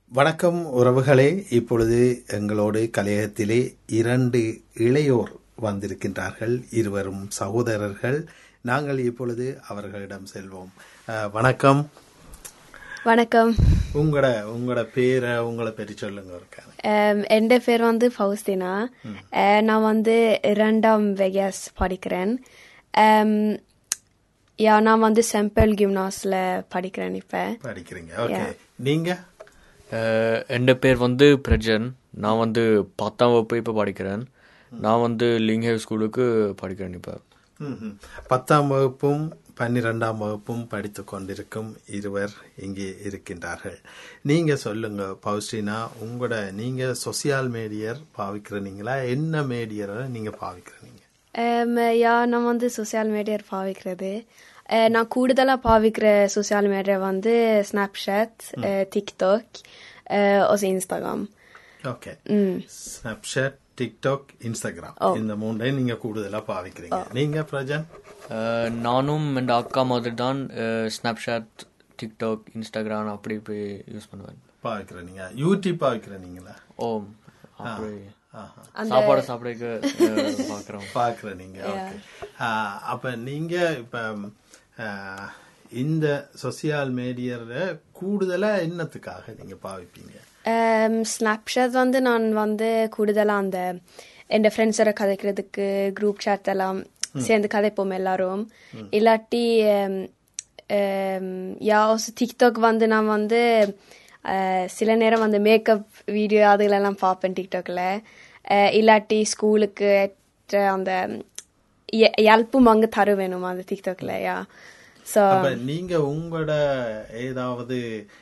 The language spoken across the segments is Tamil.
வணக்கம் உறவுகளே இப்பொழுது எங்களோடு கலையகத்திலே இரண்டு இளையோர் வந்திருக்கின்றார்கள் இருவரும் சகோதரர்கள் நாங்கள் இப்பொழுது அவர்களிடம் செல்வோம் அஹ், வணக்கம் வணக்கம் உங்களோட உங்களோட பேரை உங்களை பற்றி சொல்லுங்க ஒருக்கா um, എൻ്റെ പേര് வந்து ഫൗസ്തീന uh, நான் வந்து இரண்டாம் வெகஸ் படிக்கிறேன் um, யா நான் வந்து செம்பல் கிம்னாஸ்ல படிக்கிறேன் இப்ப படிக்கிறீங்க ஓகே நீங்க அஹ், என் பேர் வந்து பிரஜன் நான் வந்து பத்தாம் வகுப்பு இப்போ படிக்கிறேன் நான் வந்து லிங்ஹேவ் ஸ்கூலுக்கு படிக்கிறேன் இப்போ ம்ஹும். பத்தாம் வகுப்பும் பன்னிரெண்டாம் வகுப்பும் படித்து கொண்டிருக்கும் இருவர் இங்கே இருக்கின்றார்கள் நீங்க சொல்லுங்க பௌஸ்டினா உங்களோட நீங்க சோசியல் மீடியர் பாவிக்கிறீங்களா என்ன மீடியரை நீங்க பாவிக்கிறீங்க um, யா நான் வந்து சோசியல் மீடியா பாவிக்கிறது uh, நான் கூடுதலா பாவிக்கிற சோசியல் மீடியா வந்து Snapchat TikTok och så Instagram. Okay Snapchat TikTok Instagram இந்த மூணையும் நீங்க கூடுதலா பாவிக்கிறீங்க நீங்க பிரஜன் அஹ், நானும் என் அக்கா மாதிரி தான் ஸ்னாப்சாட் டிக்டாக் இன்ஸ்டாகிராம் அப்படி இப்படி யூஸ் பண்ணுவேன் பாவிக்கிறீங்க யூடியூப் பாவிக்கிறீங்களா ஓ அப்படி ஆஹா. சாப்பாடு சாப்பிடக்கு பார்க்குறோம் பாக்குறீங்க ஓகே அப்ப நீங்க இப்ப ஆ, இந்த சோசியல் மீடியால கூடுதலா என்னத்துக்காக நீங்க பாவிப்பீங்க ஸ்னாப்ஷாட் வந்து நான் வந்து கூடுதலாக அந்த என் ஃப்ரெண்ட்ஸோட கதைக்கிறதுக்கு குரூப் சாட் எல்லாம் சேர்ந்து கதைப்போம் எல்லாரும் இல்லாட்டி um, um, யா டிக்டாக் வந்து நான் வந்து uh, சில நேரம் வந்து மேக்கப் வீடியோ அதுகளெல்லாம் பார்ப்பேன் டிக்டாக்ல uh, இல்லாட்டி ஸ்கூலுக்கு ஏற்ற அந்த ஹெல்ப்பும் அங்கே தர வேணும் அந்த டிக்டாக்ல யா ஸோ அப்ப நீங்க உங்களோட ஏதாவது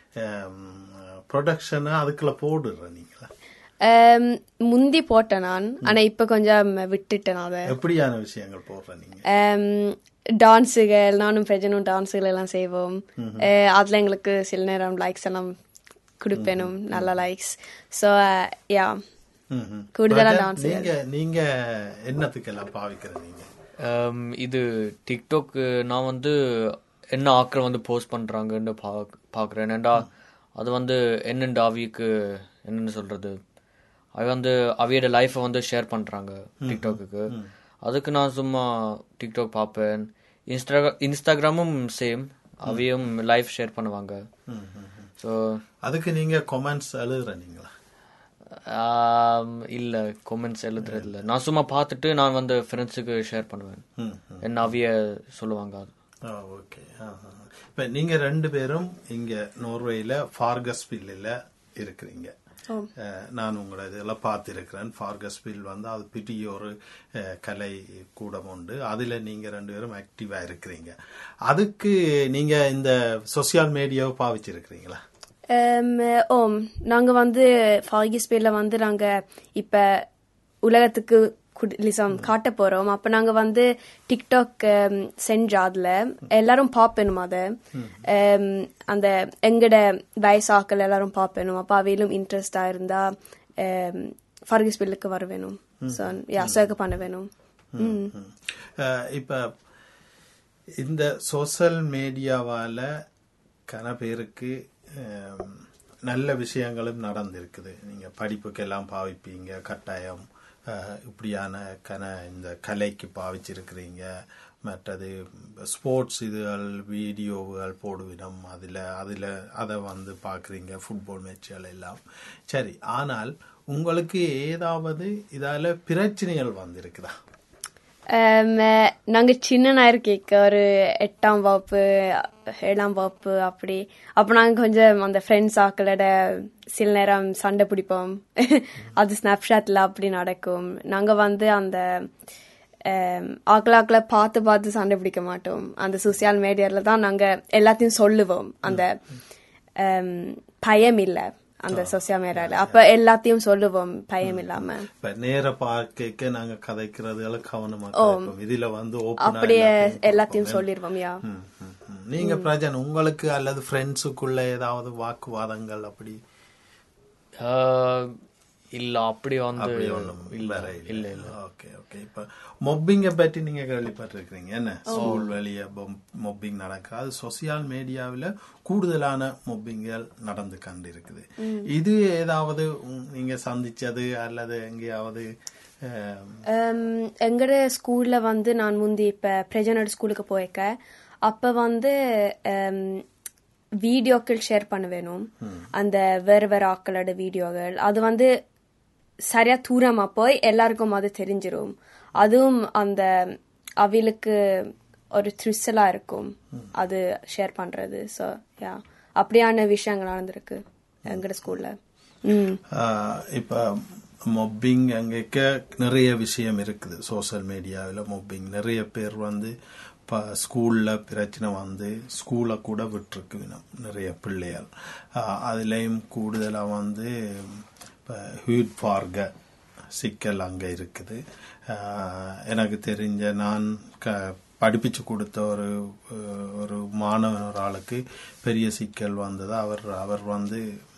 ப்ரொடக்ஷனை அதுக்குள்ள போடுற நீங்களா முந்தி போட்டேன் நான் ஆனா இப்ப கொஞ்சம் விட்டுட்டேன் அதை எப்படியான விஷயங்கள் போடுற நீங்க டான்ஸுகள் நானும் பிரஜனும் டான்ஸுகள் எல்லாம் செய்வோம் அஹ் அதுல எங்களுக்கு சில நேரம் லைக்ஸ் எல்லாம் கொடுப்பேனும் நல்ல லைக்ஸ் ஸோ யா ம்ஹும். கூடுதலா பிரஜன், டான்ஸ் நீங்க நீங்க என்னத்துக்கெல்லாம் பாவிக்கிற நீங்க அம், இது டிக்டாக் நான் வந்து என்ன ஆக்கள் வந்து போஸ்ட் பண்றாங்கன்னு பாக் பார்க்குறேன் ஏன்டா அது வந்து என்னென்ன அவிக்கு என்னன்னு சொல்றது அவ வந்து அவியோட லைஃப்பை வந்து ஷேர் பண்றாங்க டிக்டாக்குக்கு அதுக்கு நான் சும்மா டிக்டாக் பார்ப்பேன் இன்ஸ்டா இன்ஸ்டாகிராமும் சேம் அவையும் லைஃப் ஷேர் பண்ணுவாங்க ஸோ அதுக்கு நீங்க கொமெண்ட்ஸ் எழுதுற நீங்களா இல்ல கொமெண்ட்ஸ் எழுதுறது இல்ல நான் சும்மா பார்த்துட்டு நான் வந்து ஃப்ரெண்ட்ஸுக்கு ஷேர் பண்ணுவேன் ம் என்ன அவிய சொல்லுவாங்க அது ஓகே இப்ப நீங்க ரெண்டு பேரும் இங்க நோர்வேயில ஃபார்கஸ்பில்ல இருக்கிறீங்க அஹ், நான் உங்களை இதெல்லாம் பார்த்துருக்கிறேன் ஃபார்கஸ்பில் வந்து அது பெரிய ஒரு அஹ், கலை கூடம் உண்டு அதுல நீங்க ரெண்டு பேரும் ஆக்டிவா இருக்கிறீங்க அதுக்கு நீங்க இந்த சோசியல் மீடியாவை பாவிச்சிருக்கிறீங்களா ஓம் நாங்க வந்து ஃபாகிஸ்பேல வந்து நாங்க இப்ப உலகத்துக்கு குடு- லிசம் காட்ட போறோம் அப்ப நாங்க வந்து டிக்டாக் செஞ்ச அதுல எல்லாரும் பாப்பேனும் அத Um, அந்த எங்கட வயசாக்கள் எல்லாரும் பாப்பேனும் அப்ப அவையிலும் இன்ட்ரெஸ்டா இருந்தா ஃபாகிஸ்பேலுக்கு வர வேணும் ஸோ யா சர்க்க பண்ண வேணும் ம் ம். அஹ், இப்ப இந்த சோஷியல் மீடியாவால கன பேருக்கு அஹ், நல்ல விஷயங்களும் நடந்திருக்குது நீங்க படிப்புக்கு எல்லாம் பாவிப்பீங்க கட்டாயம் அஹ், இப்படியான கன இந்த கலைக்கு பாவிச்சிருக்கிறீங்க மற்றது ஸ்போர்ட்ஸ் இதுகள் வீடியோவுகள் போடுவினம் அதில் அதில் அதை வந்து பார்க்குறீங்க ஃபுட்பால் மேட்ச்கள் எல்லாம் சரி ஆனால் உங்களுக்கு ஏதாவது இதால பிரச்சனைகள் வந்திருக்குதா Um, நாங்க சின்ன இருக்கேக்க ஒரு எட்டாம் வகுப்பு ஏழாம் வகுப்பு அப்படி அப்ப நாங்க கொஞ்சம் அந்த ஃப்ரெண்ட்ஸ் ஆக்களோட சில நேரம் சண்டை பிடிப்போம் அது ஸ்னாப்ஷாட்ல அப்படி நடக்கும் நாங்க வந்து அந்த ஆக்கள ஆக்களை பார்த்து பார்த்து சண்டை பிடிக்க மாட்டோம் அந்த சோசியல் மீடியால தான் நாங்க எல்லாத்தையும் சொல்லுவோம் அந்த um, பயம் இல்ல அந்த சோசியல் மீடியால அப்ப எல்லாத்தையும் சொல்லுவோம் பயம் இல்லாம இப்ப நேர பார்க்க நாங்க கதைக்கிறது கவனமா கதைப்போம். இதுல வந்து open ஆ அப்படியே எல்லாத்தையும் எல்லாத்தையும் சொல்லிருவோம் யா ம், ம், ம். நீங்க பிரஜன் உங்களுக்கு அல்லது ஃப்ரெண்ட்ஸுக்குள்ள ஏதாவது வாக்குவாதங்கள் அப்படி ஆஹ், இல்ல அப்படி வந்து அப்படி ஒண்ணும் இல்ல வேற இல்ல இல்ல ஓகே ஓகே இப்ப மொப்பிங்க பற்றி நீங்க கேள்விப்பட்டிருக்கிறீங்க என்ன ஸ்கூல் வெளிய மொப்பிங் நடக்குது அது சோசியல் மீடியாவில் கூடுதலான மொப்பிங்கள் நடந்து கண்டு இருக்குது இது ஏதாவது உம், நீங்க சந்திச்சது அல்லது எங்கேயாவது அஹ், Um, எங்கட ஸ்கூல்ல வந்து நான் முந்தி இப்ப பிரஜனட் ஸ்கூலுக்கு போயிருக்க அப்ப வந்து um, வீடியோக்கள் ஷேர் பண்ண வேணும் அந்த வேற வேற ஆக்களோட வீடியோகள் அது வந்து சரியா தூரமா போய் எல்லாருக்கும் அது தெரிஞ்சிரும் அதுவும் அந்த அவிலுக்கு ஒரு த்ரிசலா இருக்கும் அது ஷேர் பண்றது ஸோ யா அப்படியான விஷயங்கள் நடந்திருக்கு எங்கட ஸ்கூல்ல ம் ஆஹ் இப்ப மொப்பிங் அங்கக்க நிறைய விஷயம் இருக்குது சோஷியல் மீடியாவில் மொப்பிங் நிறைய பேர் வந்து இப்போ ஸ்கூலில் பிரச்சனை வந்து ஸ்கூலை கூட விட்டுருக்கு வினம் நிறைய பிள்ளைகள் ஆஹ் அதுலேயும் கூடுதலாக வந்து இப்போ ஹியூட் பார்க சிக்கல் அங்கே இருக்குது ஆஹ் எனக்கு தெரிஞ்ச நான் க படிப்பிச்சு கொடுத்த ஒரு அஹ், ஒரு மாணவன் ஒரு ஆளுக்கு பெரிய சிக்கல் வந்தது அவர் அவர் வந்து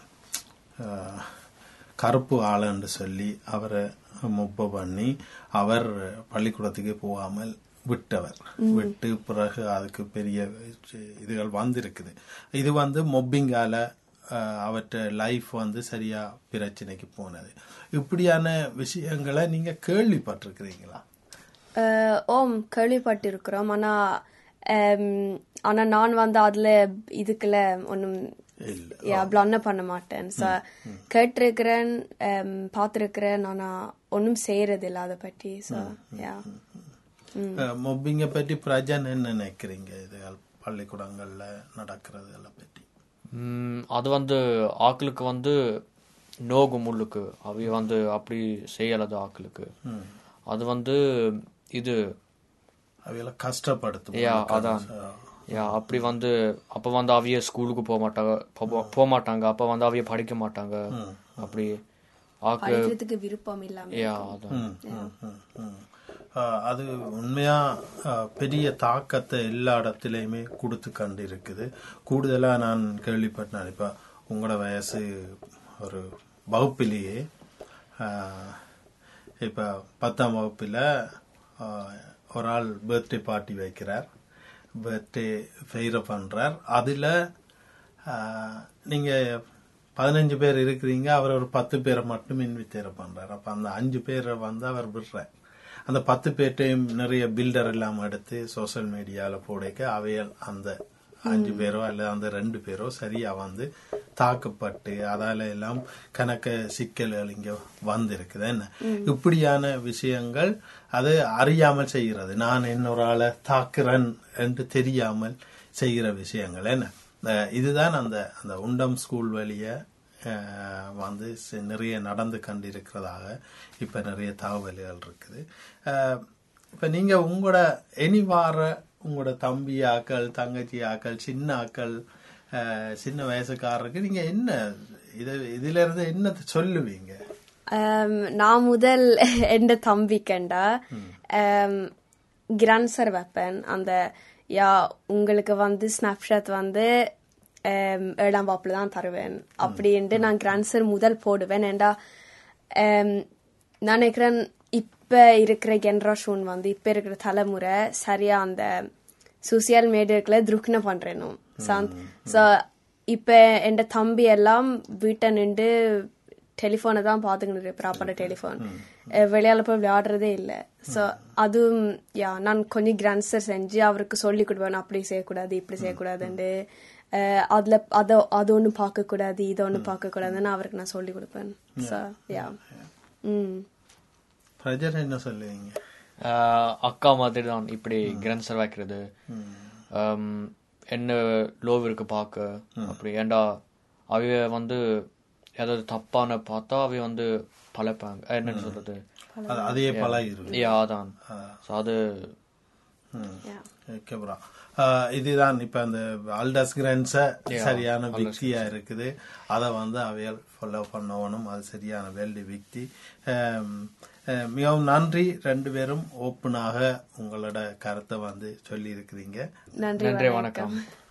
ஆஹ், கருப்பு ஆளுன்னு சொல்லி அவரை முப்ப பண்ணி அவர் பள்ளிக்கூடத்துக்கு போகாமல் விட்டவர் விட்டு பிறகு அதுக்கு பெரிய இதுகள் வந்திருக்குது இது வந்து மொப்பிங்கால அவற்ற லைஃப் வந்து சரியா பிரச்சனைக்கு போனது இப்படியான விஷயங்களை நீங்க கேள்விப்பட்டிருக்கிறீங்களா அஹ், ஓம் கேள்விப்பட்டிருக்கிறோம் ஆனா ஹம், ஆனா நான் வந்து அதுல இதுக்குள்ள ஒன்னும் இல்ல பிளன்ன பண்ண மாட்டேன் So, கேட்டிருக்கிறேன் ஹம், பார்த்திருக்கிறேன் ஆனா ஒன்னும் செய்யறது இல்ல அதை பற்றி ஸோ யா மொப்பிங்கை பற்றி பிரஜன் என்ன நினைக்கிறீங்க இதுகள் பள்ளிக்கூடங்கள்ல நடக்கிறது எல்லாம் பற்றி ம், அது வந்து ஆக்களுக்கு வந்து நோகு முள்ளுக்கு அவை வந்து அப்படி செய்யலது ஆக்களுக்கு அது வந்து இது அவைகளை கஷ்டப்படுத்தும் யா அதான் யா அப்படி வந்து அப்ப வந்து அவிய ஸ்கூலுக்கு போக மாட்டாங்க போ- போக மாட்டாங்க அப்ப வந்து அவிய படிக்க மாட்டாங்க அப்படி ஆக்கு படிக்கிறதுக்கு விருப்பம் இல்லாம யா அதான் ம், ம், ம், ம். ஆஹ் அது உண்மையா ஆஹ் பெரிய தாக்கத்தை எல்லா இடத்துலையுமே கொடுத்து கண்டு இருக்குது கூடுதலா நான் கேள்விப்பட்டேன் இப்ப உங்களோட வயசு ஒரு வகுப்பிலேயே ஆஹ் இப்ப பத்தாம் வகுப்புல ஆஹ் ஒரு ஆள் பர்த்டே பார்ட்டி வைக்கிறார் பர்த்டே ஃபெயிர பண்றார் அதுல ஆஹ், நீங்க பதினஞ்சு பேர் இருக்கிறீங்க அவர் ஒரு பத்து பேரை மட்டும் இன்விட்டேர பண்றாரு அப்ப அந்த அஞ்சு பேரை வந்து அவர் விடுறார் அந்த பத்து பேர்ட்டையும் நிறைய பில்டர் எல்லாம் எடுத்து சோஷியல் மீடியால போடைக்க அவையல் அந்த அஞ்சு பேரோ அல்லது அந்த ரெண்டு பேரோ சரியா வந்து தாக்கப்பட்டு அதால எல்லாம் கணக்க சிக்கல்கள் இங்க வந்திருக்குது என்ன இப்படியான விஷயங்கள் அது அறியாமல் செய்கிறது நான் இன்னொரு ஆளை தாக்குறேன் என்று தெரியாமல் செய்கிற விஷயங்கள் என்ன அஹ் இதுதான் அந்த அந்த உண்டம் ஸ்கூல் வழிய அஹ், வந்து சி- நிறைய நடந்து கண்டிருக்கிறதாக இப்ப நிறைய தகவல்கள் இருக்குது அஹ், இப்ப நீங்க உங்களோட இனி வார உங்களோட தம்பி ஆக்கள் தங்கச்சி ஆக்கள் சின்ன ஆக்கள் அஹ், சின்ன வயசுக்காரருக்கு நீங்க என்ன இது இதுல இருந்து என்ன சொல்லுவீங்க Um, நான் முதல் எந்த தம்பிக்கண்டா கிரான்சர் வைப்பேன் அந்த யா உங்களுக்கு வந்து ஸ்னாப்ஷாட் வந்து um, ஏழாம் வாப்புல தான் தருவேன் அப்படின்ட்டு நான் கிரான்சர் முதல் போடுவேன் ஏண்டா um, நான் நினைக்கிறேன் இப்ப இருக்கிற ஜென்ரேஷன் வந்து இப்ப இருக்கிற தலைமுறை சரியா அந்த சோசியல் மீடியாக்குள்ள துருக்ன பண்றேனும் ஸோ இப்ப என் தம்பி எல்லாம் வீட்டை நின்று டெலிஃபோனை தான் பார்த்துக்கிட்டு ப்ராப்பராக டெலிஃபோன் வெளியால போய் விளையாடுறதே இல்லை ஸோ அதுவும் யா நான் கொஞ்சம் கிரான்சர் செஞ்சு அவருக்கு சொல்லி கொடுவேன் அப்படி செய்யக்கூடாது இப்படி செய்யக்கூடாதுன்ட்டு அஹ், அதுல அதை அது ஒன்று பார்க்கக்கூடாது இதை ஒன்று பார்க்கக்கூடாதுன்னு அவருக்கு நான் சொல்லி கொடுப்பேன் ஸோ யா ம் பிரஜர் என்ன சொல்லுவீங்க ஆஹ் அக்கா மாதிரி தான் இப்படி கிரன்சர் வைக்கிறது ஆம், என்ன லோவ் இருக்கு பார்க்க அப்படி ஏண்டா அவைய வந்து ஏதாவது தப்பான பார்த்தா அவைய வந்து பழப்பாங்க அஹ் என்னன்னு சொல்றது அது அதே பழகிருக்கு யா அதான் So அது யா ஓகே ப்ரோ இதுதான் இப்ப அந்த ஆல்டஸ் கிரான்ஸ சரியான விக்தியா இருக்குது அதை வந்து அவையால் ஃபாலோ பண்ணணும் அது சரியான வேல்டி விக்தி ஆம், அஹ், மிகவும் நன்றி ரெண்டு பேரும் ஓப்பனாக உங்களோட கருத்தை வந்து சொல்லி இருக்கிறீங்க நன்றி நன்றி வணக்கம் வணக்கம்